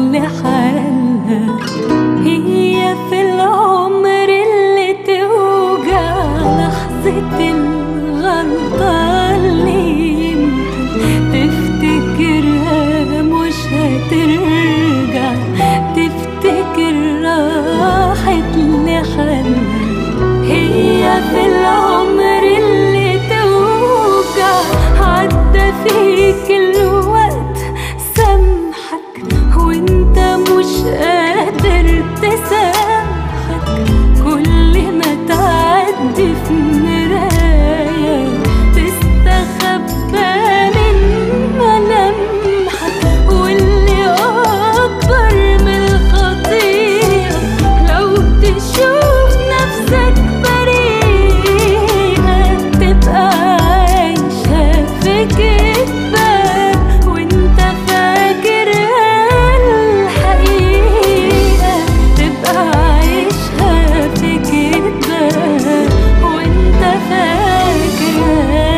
لحالها هي في العمر اللي توجع لحظة الغلطة اللي يمكن تفتكرها مش هترجع تفتكر راحت لحالها هي في العمر اللي توجع عدى فيك الوقت سامحك وانت مش قادر تسامحك كل ما تعدي في مراية تستخبى من ملامحك واللي أكبر من الخطيئة لو تشوف نفسك بريئة تبقى عايشة في كذبة وانت فاكرها الحقيقة تبقى عايشها في كذبة وانت فاكرها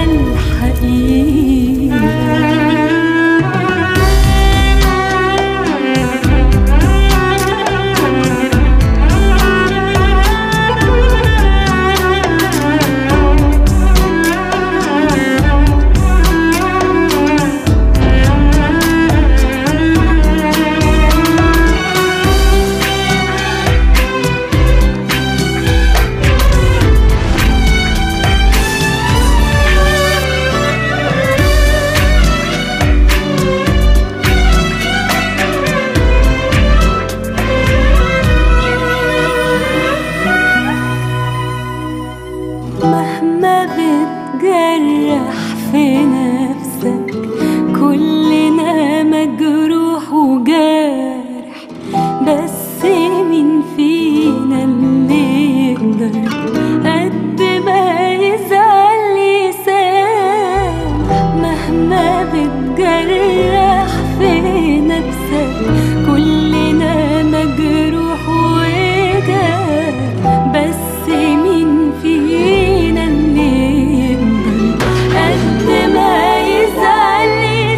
مهما بتجرح في نفسك كلنا مجروح وجارح بس مين فينا اللي يقدر قد ما يزعل يسامح مهما بتجرح في نفسك كلنا مجروح وجارح بس مين فينا اللي يقدر قد ما يزعل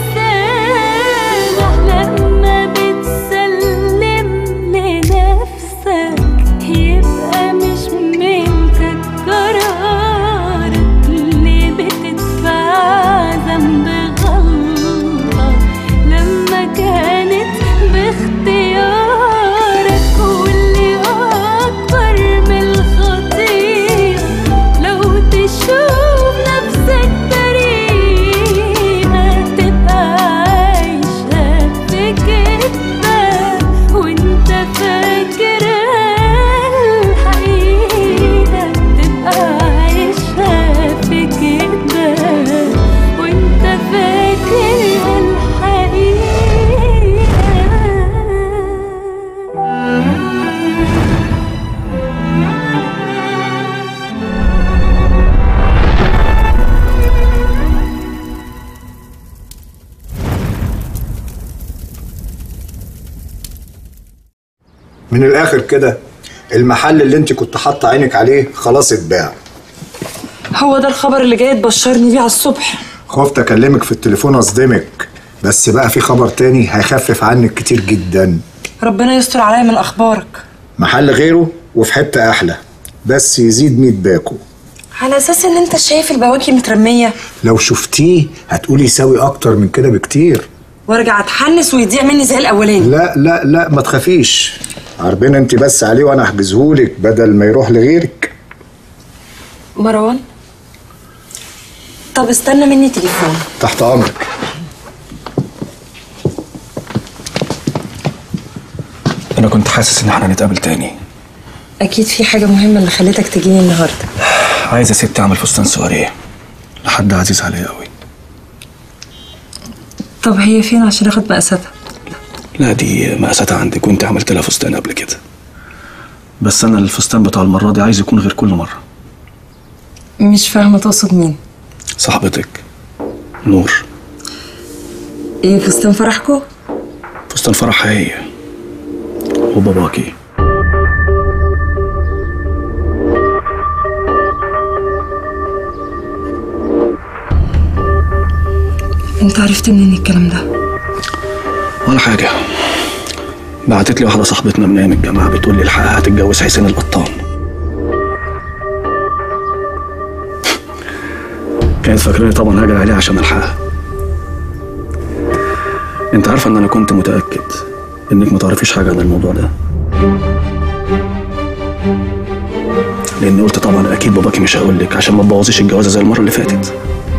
يسامح لما بتسلم لنفسك يبقى مش ملكك قرارك اللي بتدفع ذنب غلطة لما كانت باختيارك واللي أكبر من الخطيئة لو تشوف نفسك بريئة تبقى عايشة في كذبة وانت فاكرها الحقيقة تبقى عايشة في كذبة وانت فاكرها الحقيقة من الاخر كده المحل اللي انت كنت حاطه عينك عليه خلاص اتباع هو ده الخبر اللي جاي تبشرني بيه على الصبح خفت اكلمك في التليفون اصدمك بس بقى في خبر تاني هيخفف عنك كتير جدا ربنا يستر عليا من اخبارك محل غيره وفي حته احلى بس يزيد 100 باكو على اساس ان انت شايف البواكي مترميه لو شفتيه هتقولي يساوي اكتر من كده بكتير وارجع اتحنس ويضيع مني زي الاولاني لا لا لا ما تخافيش عربنا انت بس عليه وانا احجزهولك بدل ما يروح لغيرك مروان طب استنى مني تليفون تحت امرك انا كنت حاسس ان احنا هنتقابل تاني اكيد في حاجه مهمه اللي خلتك تجيني النهارده عايز يا ستي اعمل فستان سواريه لحد عزيز عليا قوي طب هي فين عشان اخد مقاساتها لا دي مقاساتها عندك وانت عملت لها فستان قبل كده بس انا الفستان بتاع المره دي عايز يكون غير كل مره مش فاهمه تقصد مين صاحبتك نور ايه فستان فرحكو فستان فرحها هي وباباكي انت عرفت منين الكلام ده ولا حاجة بعتت لي واحده صاحبتنا من ايام الجامعه بتقول لي الحقها هتتجوز حسين القطان كانت فاكراني طبعا هاجر عليها عشان الحقها انت عارفه ان انا كنت متاكد انك ما تعرفيش حاجه عن الموضوع ده لان قلت طبعا اكيد باباكي مش هقول لك عشان ما تبوظيش الجوازه زي المره اللي فاتت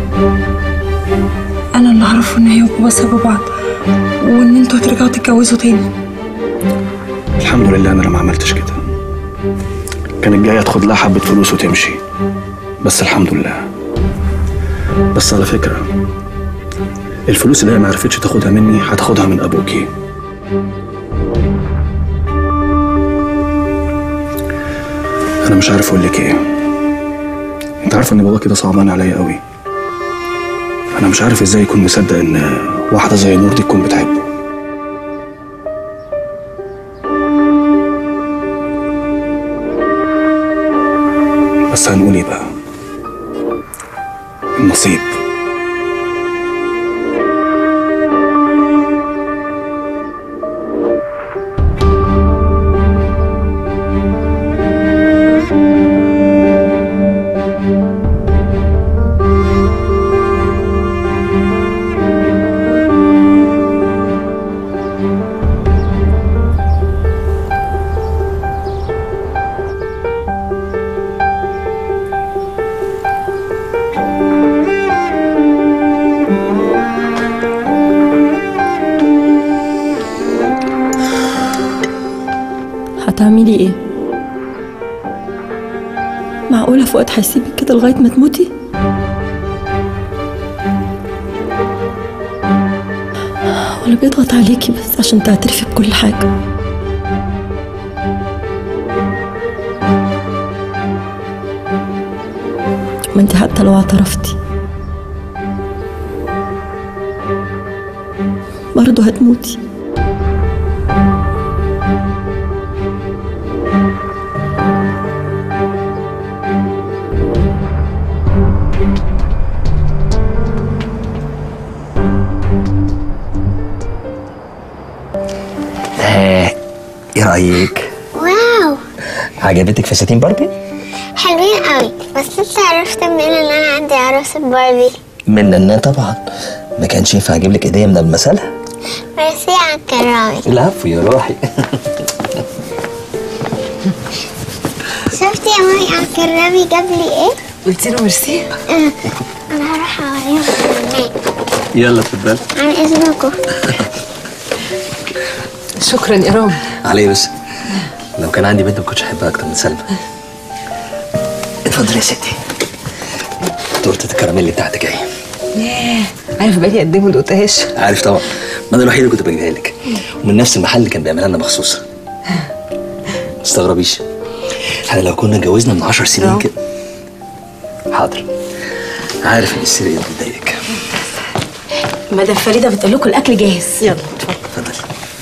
انا اللي اعرفه ان هي وبابا سابوا بعض وان انتوا هترجعوا تتجوزوا تاني الحمد لله انا اللي ما عملتش كده كانت جايه تاخد لها حبه فلوس وتمشي بس الحمد لله بس على فكره الفلوس اللي هي ما عرفتش تاخدها مني هتاخدها من ابوكي انا مش عارف اقول لك ايه انت عارف ان باباكي ده صعبان عليا قوي انا مش عارف ازاي يكون مصدق ان واحده زي نور دي تكون بتحبه بس هنقول ايه بقى النصيب هتعملي ايه معقولة فؤاد هيسيبك كده لغاية ما تموتي ولا بيضغط عليكي بس عشان تعترفي بكل حاجة ما انت حتى لو اعترفتي برضه هتموتي ها ايه رايك واو عجبتك فساتين باربي حلوين قوي بس انت عرفت منين ان انا عندي عروسة باربي من لنا طبعا ما كانش ينفع اجيب لك هديه من المسالة ميرسي يا كرامي العفو يا روحي شفتي يا مامي عم كرامي جاب لي ايه؟ قلتي له ميرسي آه، انا هروح اوريهم هناك يلا اتفضل عن اذنكم شكرا يا رامي علي بس لو كان عندي بنت ما كنتش احبها اكتر من سلمى اتفضل يا ستي تورته الكراميل بتاعتك اهي ياه عارف بقالي قد ايه ما دقتهاش عارف طبعا ما انا الوحيد اللي كنت بجيبها لك ومن نفس المحل اللي كان بيعملها لنا مخصوص ما تستغربيش احنا لو كنا اتجوزنا من 10 سنين آه. كده حاضر عارف ان السر ده بتضايقك مدام فريده بتقول لكم الاكل جاهز يلا اتفضل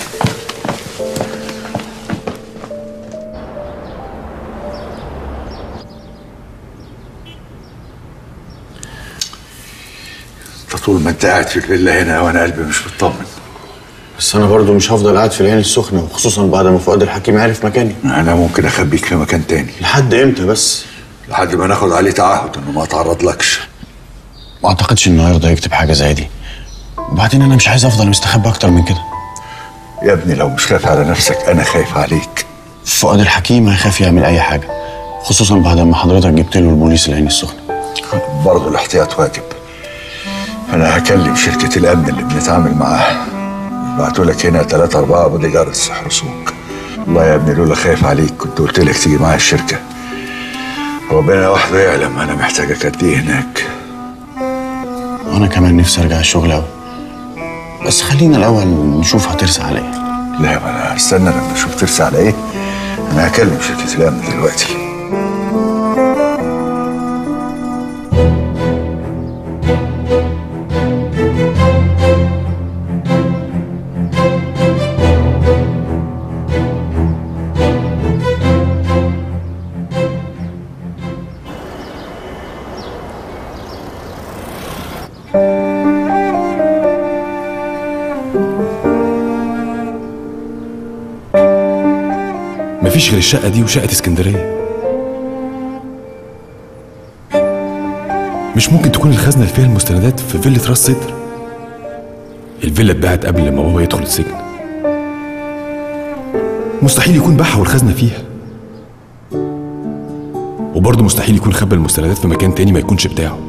انت طول ما انت قاعد في الفيلا هنا وانا قلبي مش مطمن بس انا برضو مش هفضل قاعد في العين السخنه وخصوصا بعد ما فؤاد الحكيم عرف مكاني انا ممكن اخبيك في مكان تاني لحد امتى بس لحد ما ناخد عليه تعهد انه ما اتعرض لكش ما اعتقدش انه هيرضى يكتب حاجه زي دي وبعدين انا مش عايز افضل مستخبي اكتر من كده يا ابني لو مش خايف على نفسك انا خايف عليك فؤاد الحكيم هيخاف يعمل اي حاجه خصوصا بعد ما حضرتك جبت له البوليس العين السخنه برضه الاحتياط واجب انا هكلم شركة الامن اللي بنتعامل معاها بعتوا لك هنا ثلاثة أربعة بودي جاردز يحرسوك والله يا ابني لولا خايف عليك كنت قلت لك تيجي معايا الشركة ربنا وحده يعلم أنا محتاجك قد إيه هناك وانا كمان نفسي ارجع الشغل قوي بس خلينا الاول نشوف هترسى على ايه لا ما أنا هستنى لما أشوف ترسى على إيه أنا هكلم شركة الأمن دلوقتي مفيش غير الشقة دي وشقة اسكندرية مش ممكن تكون الخزنة اللي فيها المستندات في فيلة راس سدر الفيلا اتباعت قبل ما بابا يدخل السجن مستحيل يكون باعها والخزنة فيها وبرضه مستحيل يكون خبى المستندات في مكان تاني ما يكونش بتاعه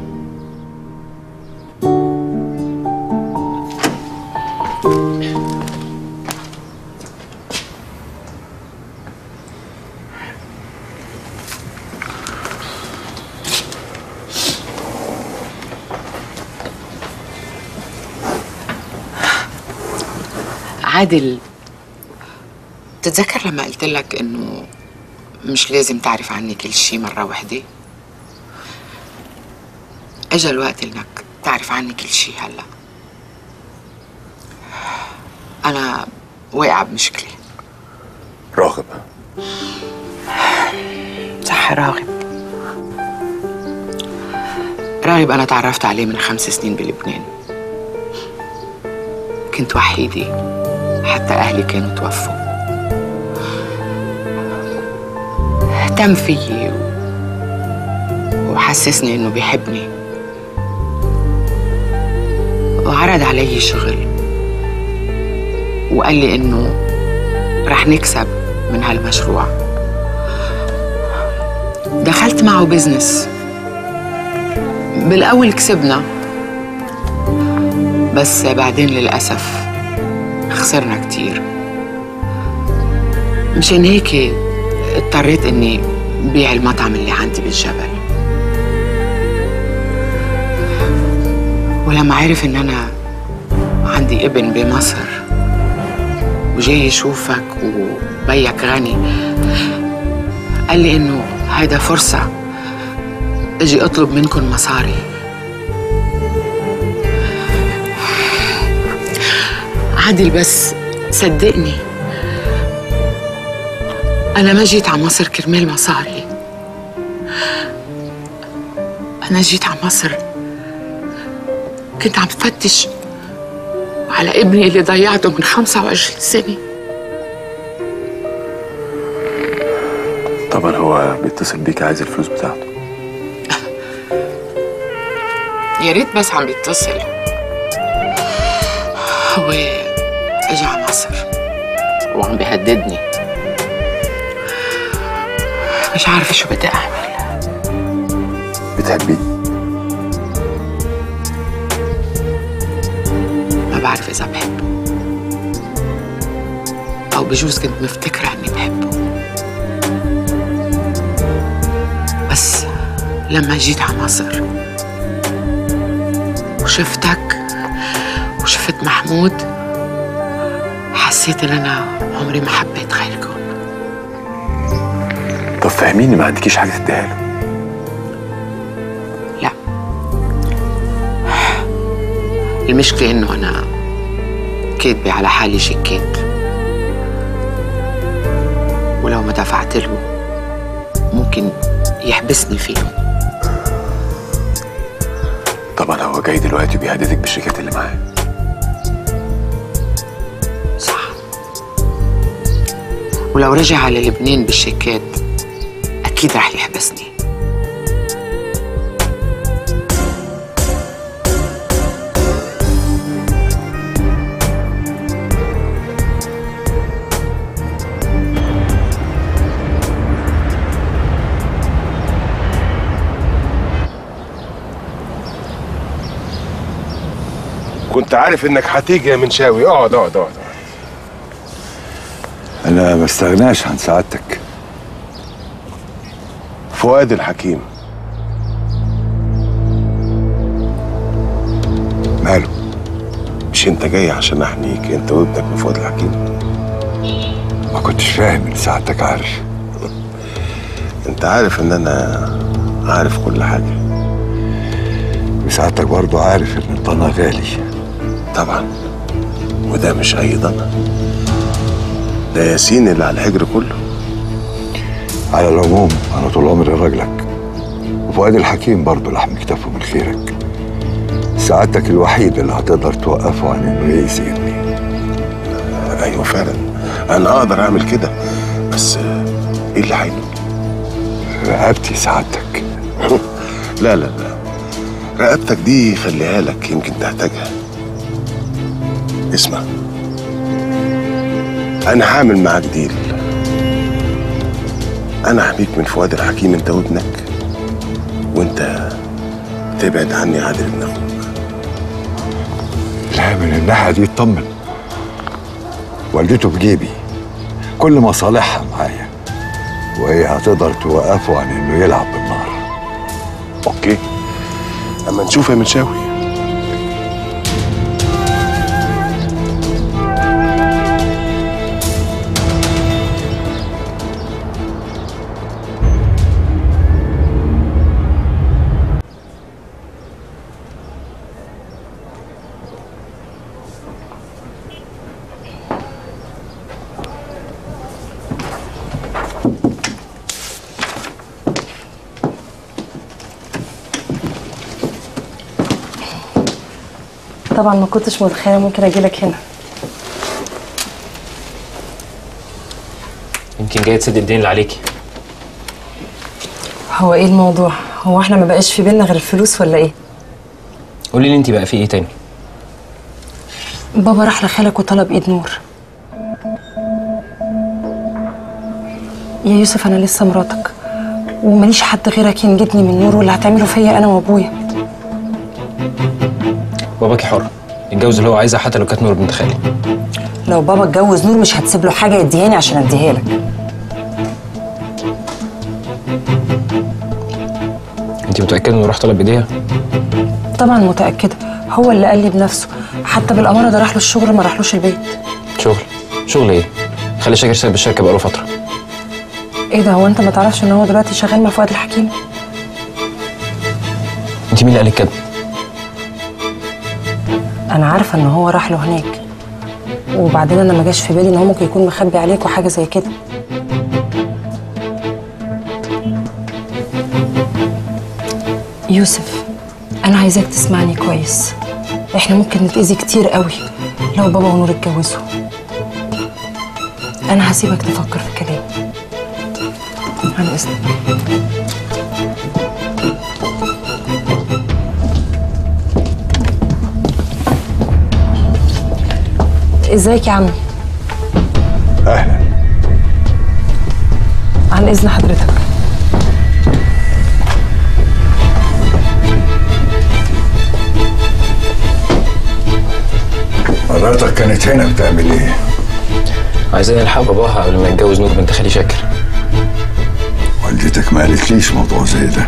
عادل تتذكر لما قلت لك انه مش لازم تعرف عني كل شيء مرة واحدة اجا الوقت انك تعرف عني كل شيء هلا انا واقعة بمشكلة راغب صح راغب راغب أنا تعرفت عليه من خمس سنين بلبنان كنت وحيدة حتى أهلي كانوا توفوا اهتم فيي و- وحسسني إنه بيحبني وعرض علي شغل وقال لي إنه رح نكسب من هالمشروع دخلت معه بزنس بالأول كسبنا بس بعدين للأسف خسرنا كتير مشان هيك اضطريت اني بيع المطعم اللي عندي بالجبل ولما عرف ان انا عندي ابن بمصر وجاي يشوفك وبيك غني قال لي انه هيدا فرصة اجي اطلب منكم مصاري عادل بس صدقني انا ما جيت على مصر كرمال مصاري انا جيت على مصر كنت عم فتش على ابني اللي ضيعته من 25 سنه طبعا هو بيتصل بيك عايز الفلوس بتاعته يا ريت بس عم بيتصل هو اجى على مصر وعم بيهددني مش عارفة شو بدي أعمل بتحبيه ما بعرف إذا بحبه أو بجوز كنت مفتكرة إني بحبه بس لما جيت على مصر وشفتك وشفت محمود حسيت إن أنا عمري ما حبيت غيركم طب فهميني ما عندكيش حاجة تديها له لا المشكلة إنه أنا كاتبة على حالي شيكات ولو ما دفعت له ممكن يحبسني فيهم طبعا هو جاي دلوقتي وبيهددك بالشيكات اللي معاه صح ولو رجع على لبنان بالشيكات أكيد رح يحبسني كنت عارف انك هتيجي يا منشاوي اقعد اقعد اقعد انا ما استغناش عن سعادتك فؤاد الحكيم ماله مش انت جاي عشان احميك انت وابنك من فؤاد الحكيم ما كنتش فاهم ان سعادتك عارف انت عارف ان انا عارف كل حاجه وسعادتك برضو عارف ان الضنا غالي طبعا وده مش اي ضنا ده ياسين اللي على الحجر كله على العموم انا طول عمري راجلك وفؤاد الحكيم برضو لحم كتافه من خيرك سعادتك الوحيد اللي هتقدر توقفه عن انه يأذي ابني ايوه فعلا انا اقدر اعمل كده بس ايه اللي حيله رقبتي سعادتك لا لا لا رقبتك دي خليها لك يمكن تحتاجها اسمع انا هعمل معاك ديل انا احميك من فؤاد الحكيم انت وابنك وانت تبعد عني عادل ابن اخوك لا من الناحية دي اطمن والدته في جيبي كل مصالحها معايا وهي هتقدر توقفه عن انه يلعب بالنار اوكي اما نشوف يا منشاوي طبعا ما كنتش متخيله ممكن اجي لك هنا يمكن جاي تسد الدين اللي عليكي هو ايه الموضوع هو احنا ما بقاش في بينا غير الفلوس ولا ايه قولي لي انت بقى في ايه تاني بابا راح لخالك وطلب ايد نور يا يوسف انا لسه مراتك وماليش حد غيرك ينجدني من نور واللي هتعمله فيا انا وابويا باباكي حر يتجوز اللي هو عايزها حتى لو كانت نور بنت خالي لو بابا اتجوز نور مش هتسيب له حاجه يديهاني عشان اديها لك انت متاكده انه راح طلب ايديها طبعا متاكده هو اللي قال لي بنفسه حتى بالاماره ده راح له الشغل ما راحلوش البيت شغل شغل ايه خلي شاكر سايب الشركه بقاله فتره ايه ده هو انت ما تعرفش ان هو دلوقتي شغال مع فؤاد الحكيم انت مين اللي قالك كده انا عارفه ان هو راح له هناك وبعدين انا ما جاش في بالي ان هو ممكن يكون مخبي عليك وحاجه زي كده يوسف انا عايزاك تسمعني كويس احنا ممكن نتاذي كتير قوي لو بابا ونور اتجوزوا انا هسيبك تفكر في كلامي عن اذنك ازيك يا عمي اهلا عن اذن حضرتك مراتك كانت هنا بتعمل ايه؟ عايزين نلحق باباها قبل ما يتجوز نور بنت خالي شاكر والدتك ما قالتليش موضوع زي ده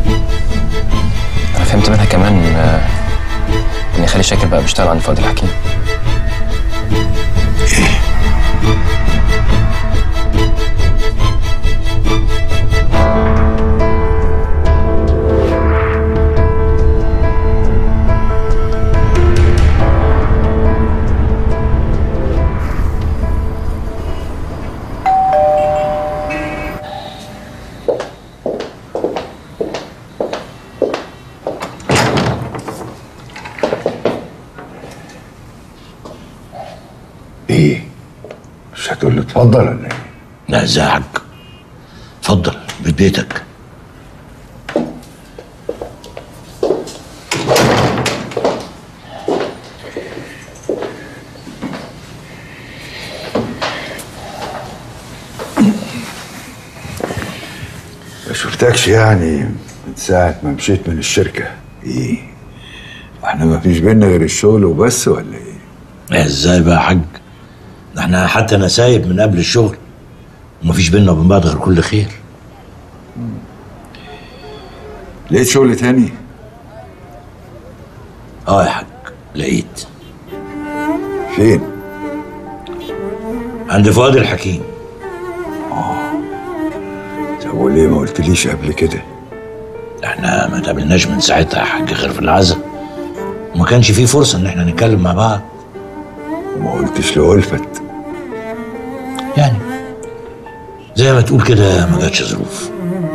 انا فهمت منها كمان آه، ان خالي شاكر بقى بيشتغل عند فؤاد الحكيم ايه؟ مش هتقول لي اتفضل ولا ايه؟ لا ازعج اتفضل بيت بيتك ما شفتكش يعني من ساعة ما مشيت من الشركة ايه؟ واحنا ما فيش بينا غير الشغل وبس ولا ايه؟ لا ازاي بقى يا حاج ده احنا حتى انا سايب من قبل الشغل ومفيش بينا وبين بعض غير كل خير لقيت شغل تاني؟ اه يا حاج لقيت فين؟ عند فؤاد الحكيم طب وليه ما قلتليش قبل كده؟ احنا ما تقابلناش من ساعتها يا حاج غير في العزاء وما كانش فيه فرصة ان احنا نتكلم مع بعض وما قلتش لألفت يعني زي ما تقول كده ما جاتش ظروف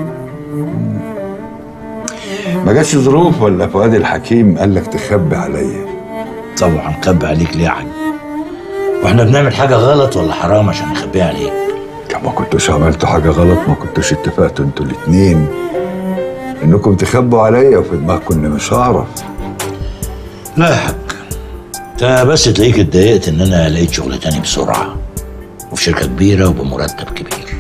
ما جاتش ظروف ولا فؤاد الحكيم قال لك تخبي عليا طبعا خبي عليك ليه يا حاج واحنا بنعمل حاجة غلط ولا حرام عشان نخبيها عليك كان ما كنتوش عملتوا حاجة غلط ما كنتوش اتفقتوا انتوا الاتنين انكم تخبوا عليا وفي دماغكم اني مش هعرف لا يا حاج انت بس تلاقيك اتضايقت ان انا لقيت شغل تاني بسرعه وفي شركه كبيره وبمرتب كبير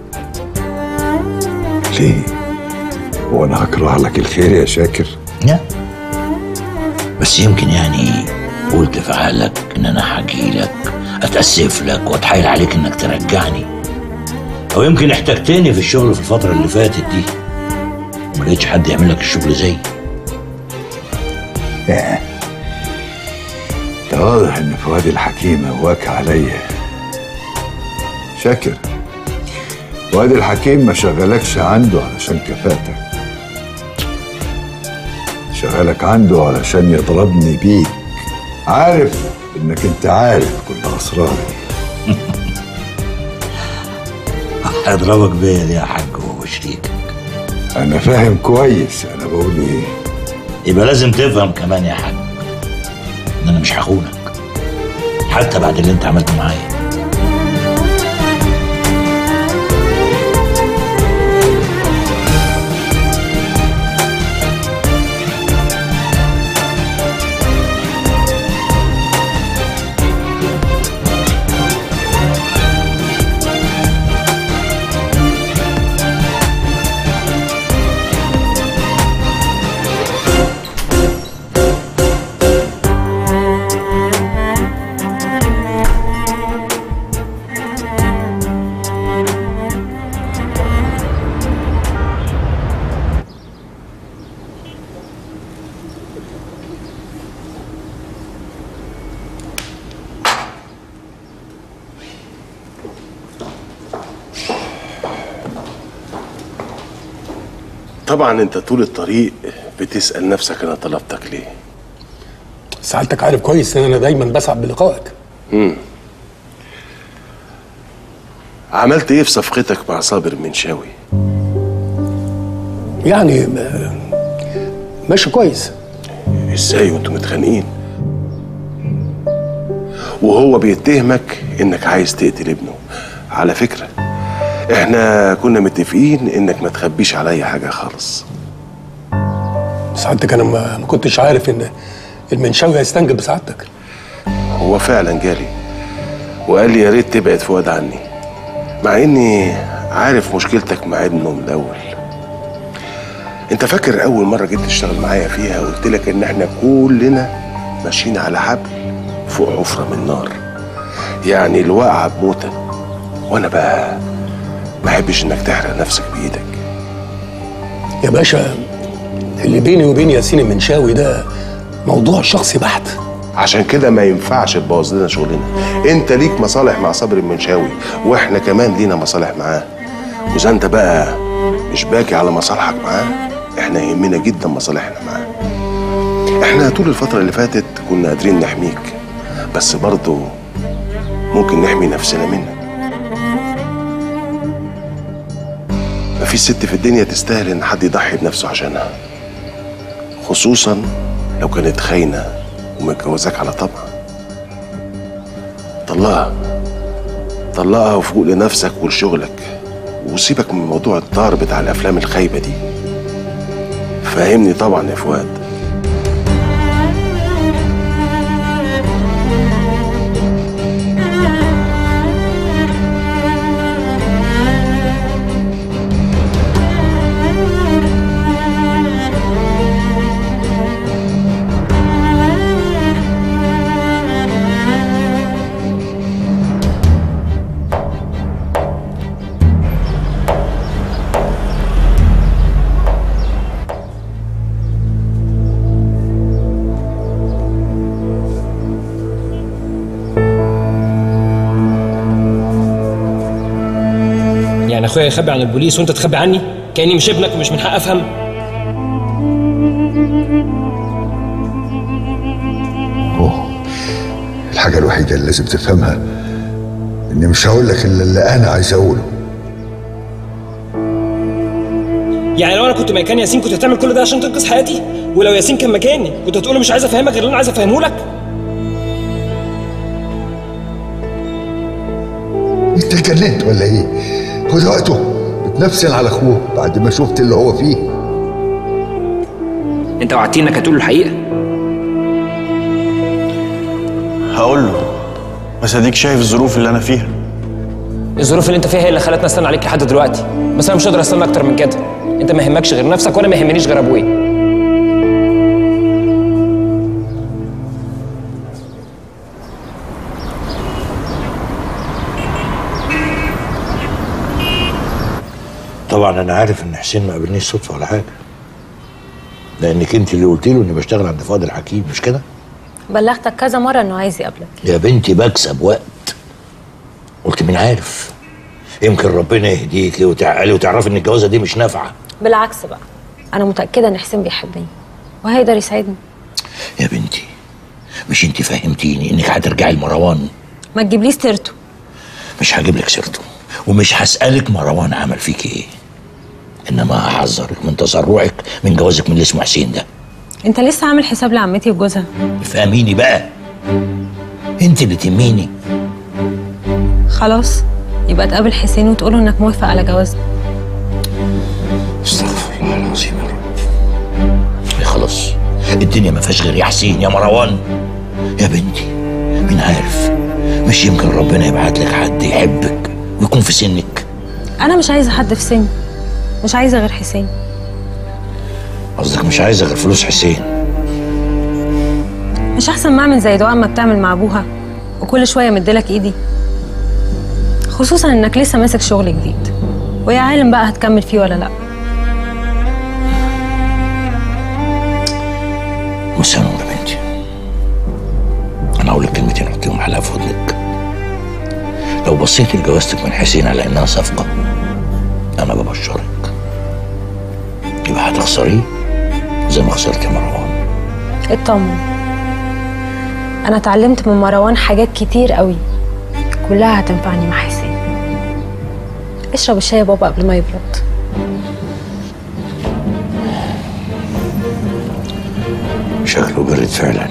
ليه؟ هو انا هكره لك الخير يا شاكر؟ لا بس يمكن يعني قلت في عقلك ان انا هاجي لك اتاسف لك واتحايل عليك انك ترجعني او يمكن احتجتني في الشغل في الفتره اللي فاتت دي وما لقيتش حد يعمل لك الشغل زيي ده واضح ان فؤاد الحكيم هواك عليا شاكر فؤاد الحكيم ما شغلكش عنده علشان كفاءتك شغلك عنده علشان يضربني بيك عارف انك انت عارف كل اسراري هيضربك بيا ليه يا حاج وهو شريكك انا فاهم كويس انا بقول ايه يبقى لازم تفهم كمان يا حاج ان انا مش هخونك حتى بعد اللي انت عملته معايا طبعا انت طول الطريق بتسأل نفسك انا طلبتك ليه سعادتك عارف كويس ان انا دايما بسعد بلقائك مم. عملت ايه في صفقتك مع صابر منشاوي يعني آه، ماشي كويس ازاي وانتوا متخانقين وهو بيتهمك انك عايز تقتل ابنه على فكرة احنا كنا متفقين انك ما تخبيش عليا حاجة خالص سعادتك انا ما ما كنتش عارف ان المنشاوي هيستنجد بسعادتك هو فعلا جالي وقال لي يا ريت تبعد فؤاد عني مع اني عارف مشكلتك مع ابنه من الاول انت فاكر اول مره جيت تشتغل معايا فيها قلت لك ان احنا كلنا ماشيين على حبل فوق حفره من نار يعني الواقعه بموتة وانا بقى ما احبش انك تحرق نفسك بايدك يا باشا اللي بيني وبين ياسين المنشاوي ده موضوع شخصي بحت عشان كده ما ينفعش تبوظ لنا شغلنا انت ليك مصالح مع صبري المنشاوي واحنا كمان لينا مصالح معاه واذا انت بقى مش باكي على مصالحك معاه احنا يهمنا جدا مصالحنا معاه احنا طول الفترة اللي فاتت كنا قادرين نحميك بس برضه ممكن نحمي نفسنا منك مفيش ست في الدنيا تستاهل ان حد يضحي بنفسه عشانها خصوصا لو كانت خاينة ومتجوزاك على طمع طلقها طلقها وفوق لنفسك ولشغلك وسيبك من موضوع الطار بتاع الافلام الخايبه دي فاهمني طبعا يا فؤاد يعني اخويا يخبي عن البوليس وانت تخبي عني كاني مش ابنك ومش من حق افهم الحاجة الوحيدة اللي لازم تفهمها إني مش هقول لك إلا اللي أنا عايز أقوله يعني لو انا كنت مكان ياسين كنت هتعمل كل ده عشان تنقذ حياتي ولو ياسين كان مكاني كنت هتقول له مش عايز افهمك غير اللي انا عايز افهمه لك أنت اتجننت ولا ايه؟ هو ده وقته بتنفسن على اخوه بعد ما شفت اللي هو فيه انت وعدتني انك هتقول له الحقيقه هقول له بس اديك شايف الظروف اللي انا فيها الظروف اللي انت فيها هي اللي خلتني استنى عليك لحد دلوقتي بس انا مش قادر استنى اكتر من كده انت ما يهمكش غير نفسك وانا ما يهمنيش غير ابويا طبعا انا عارف ان حسين ما قابلنيش صدفه ولا حاجه لانك انت اللي قلت له اني بشتغل عند فؤاد الحكيم مش كده بلغتك كذا مرة انه عايز يقابلك يا بنتي بكسب وقت قلت مين عارف يمكن ربنا يهديكي وتعقلي وتعرفي ان الجوازه دي مش نافعه بالعكس بقى انا متأكدة ان حسين بيحبني وهيقدر يساعدني يا بنتي مش انت فهمتيني انك هترجعي لمروان ما تجيبليش سيرته مش هجيب لك سيرته ومش هسألك مروان عمل فيك ايه انما هحذرك من تسرعك من جوازك من اللي اسمه حسين ده انت لسه عامل حساب لعمتي وجوزها افهميني بقى انت اللي تهميني خلاص يبقى تقابل حسين وتقوله انك موافق على جوازنا استغفر الله العظيم يا رب خلاص الدنيا ما فيهاش غير يا حسين يا مروان يا بنتي مين عارف مش يمكن ربنا يبعت لك حد يحبك ويكون في سنك انا مش عايزة حد في سني مش عايزة غير حسين قصدك مش عايزه غير فلوس حسين مش احسن ما اعمل زي دعاء ما بتعمل مع ابوها وكل شوية مديلك ايدي خصوصا انك لسه ماسك شغل جديد ويا عالم بقى هتكمل فيه ولا لا مسانون يا بنتي انا هقول لك كلمتين حطيهم حلقه في ودنك لو بصيت لجوازتك من حسين على انها صفقه انا ببشرك يبقى هتخسريه زي ما خسرت مروان اطمن انا اتعلمت من مروان حاجات كتير قوي كلها هتنفعني مع حسين اشرب الشاي يا بابا قبل ما يبرد شكله برد فعلا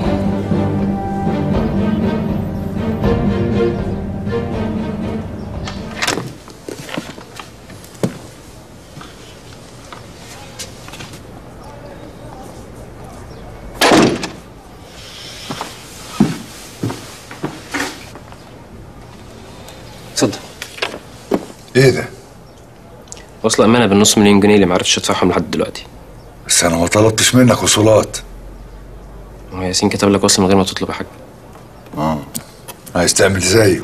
اتفضل ايه ده؟ وصل امانه بالنص مليون جنيه اللي ما عرفتش ادفعهم لحد دلوقتي بس انا ما طلبتش منك وصولات هو ياسين كتب لك وصل من غير ما تطلب حاجه اه عايز تعمل زيه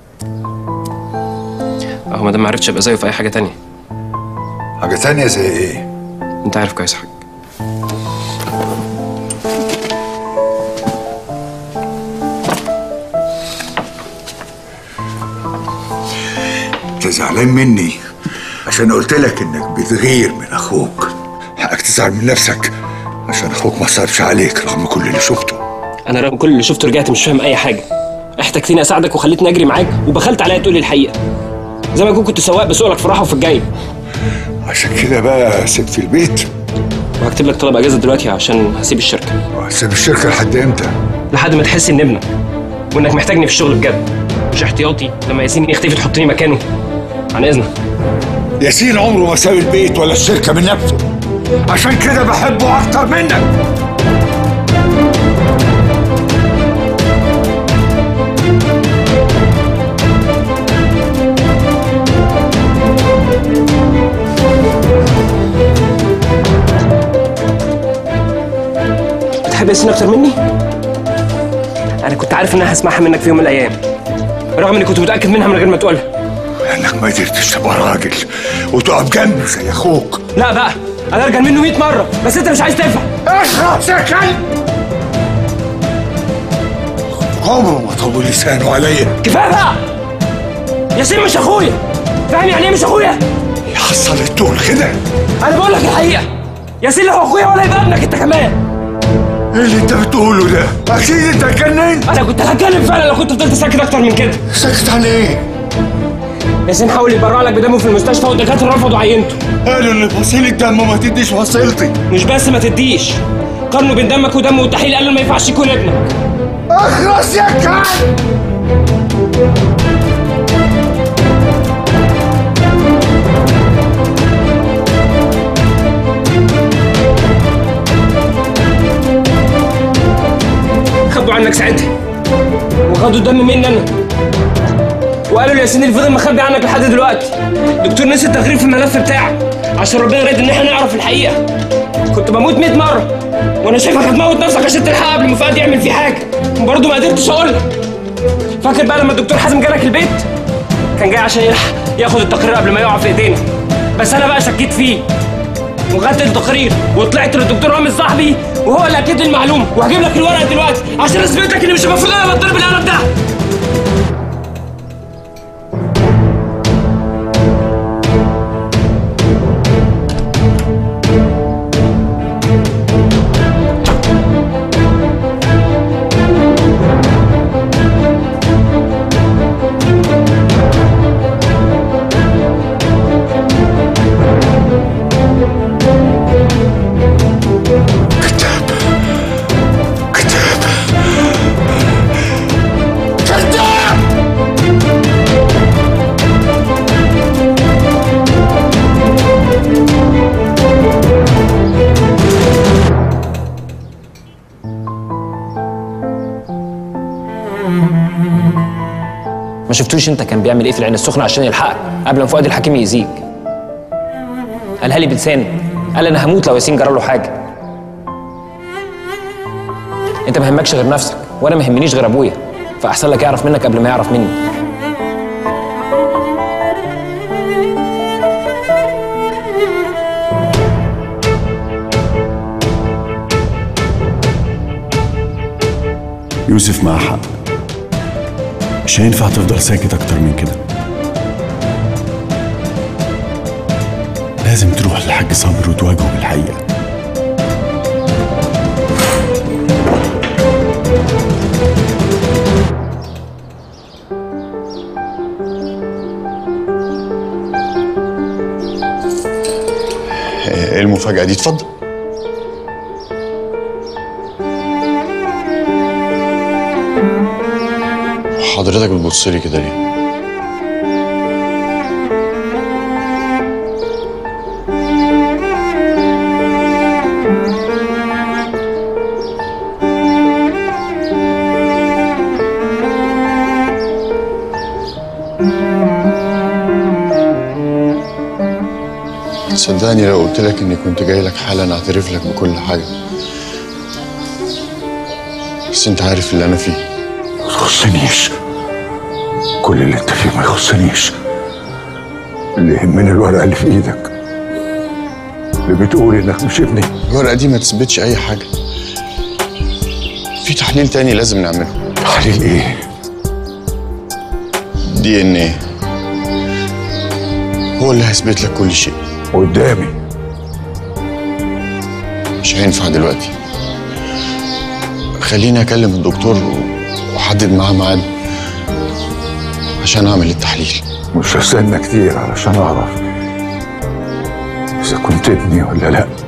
اهو ما دام ما عرفتش ابقى زيه في اي حاجه تانية حاجه تانية زي ايه؟ انت عارف كويس حاجه انت زعلان مني عشان قلت لك انك بتغير من اخوك حقك تزعل من نفسك عشان اخوك ما صرفش عليك رغم كل اللي شفته انا رغم كل اللي شفته رجعت مش فاهم اي حاجه احتجتني اساعدك وخليتني اجري معاك وبخلت عليا تقولي الحقيقه زي ما كنت كنت سواق بسوقك في الراحه وفي الجاي عشان كده بقى سبت البيت وهكتب لك طلب اجازه دلوقتي عشان هسيب الشركه هسيب الشركه لحد امتى؟ لحد ما تحس ان ابنك وانك محتاجني في الشغل بجد مش احتياطي لما ياسين يختفي تحطني مكانه عن اذنك ياسين عمره ما ساب البيت ولا الشركه من نفسه عشان كده بحبه اكتر منك بتحب ياسين اكتر مني انا كنت عارف انها هسمعها منك في يوم من الايام رغم اني كنت متاكد منها من غير ما تقولها انك ما قدرتش تبقى راجل وتقف جنبه زي اخوك لا بقى انا ارجع منه 100 مره بس انت مش عايز تفهم اخرس يا كلب عمره ما طول لسانه عليا كفايه بقى ياسين مش اخويا فاهم يعني ايه مش اخويا يحصل الدول كده انا بقول لك الحقيقه ياسين لا هو اخويا ولا يبقى ابنك انت كمان ايه اللي انت بتقوله ده؟ اكيد انت اتجننت انا كنت هتكلم فعلا لو كنت فضلت ساكت اكتر من كده ساكت عن ايه؟ ياسين حاول يبرع لك بدمه في المستشفى والدكاتره رفضوا عينته قالوا اللي فصيل الدم ما تديش وصيلتي مش بس ما تديش قارنوا بين دمك ودمه والتحليل قالوا ما ينفعش يكون ابنك اخرس يا كلب دم مني انا وقالوا لي ياسين اللي فضل مخبي عنك لحد دلوقتي دكتور نسي التغريب في الملف بتاعك عشان ربنا يريد ان احنا نعرف الحقيقه كنت بموت 100 مره وانا شايفك هتموت نفسك عشان تلحق قبل ما فؤاد يعمل فيه حاجه وبرضه ما قدرتش اقول لك فاكر بقى لما الدكتور حازم جالك البيت كان جاي عشان يلحق ياخد التقرير قبل ما يقع في ايدينا بس انا بقى شكيت فيه وخدت التقرير وطلعت للدكتور رامي صاحبي وهو اللي اكد لي المعلومه وهجيب لك الورقه دلوقتي عشان اثبت لك ان مش المفروض انا بتضرب القلم ده ما شفتوش انت كان بيعمل ايه في العين السخنه عشان يلحقك قبل ما فؤاد الحكيم يأذيك قالها لي بلسانه قال انا هموت لو ياسين جرى له حاجه انت ما يهمكش غير نفسك وانا ما يهمنيش غير ابويا فاحسن لك يعرف منك قبل ما يعرف مني يوسف معاه حق مش هينفع تفضل ساكت اكتر من كده لازم تروح للحاج صابر وتواجهه بالحقيقه ايه المفاجأة دي اتفضل حضرتك بتبص لي كده ليه؟ صدقني لو قلت لك اني كنت جاي لك حالا اعترف لك بكل حاجه بس انت عارف اللي انا فيه ما تخصنيش كل اللي انت فيه ما يخصنيش اللي يهمني الورقه اللي في ايدك اللي بتقول انك مش ابني الورقه دي ما تثبتش اي حاجه في تحليل تاني لازم نعمله تحليل ايه دي ان ايه هو اللي هيثبت لك كل شيء قدامي مش هينفع دلوقتي خليني اكلم الدكتور و- واحدد معاه ميعاد عشان اعمل التحليل مش هستنى كتير علشان اعرف اذا كنت ابني ولا لا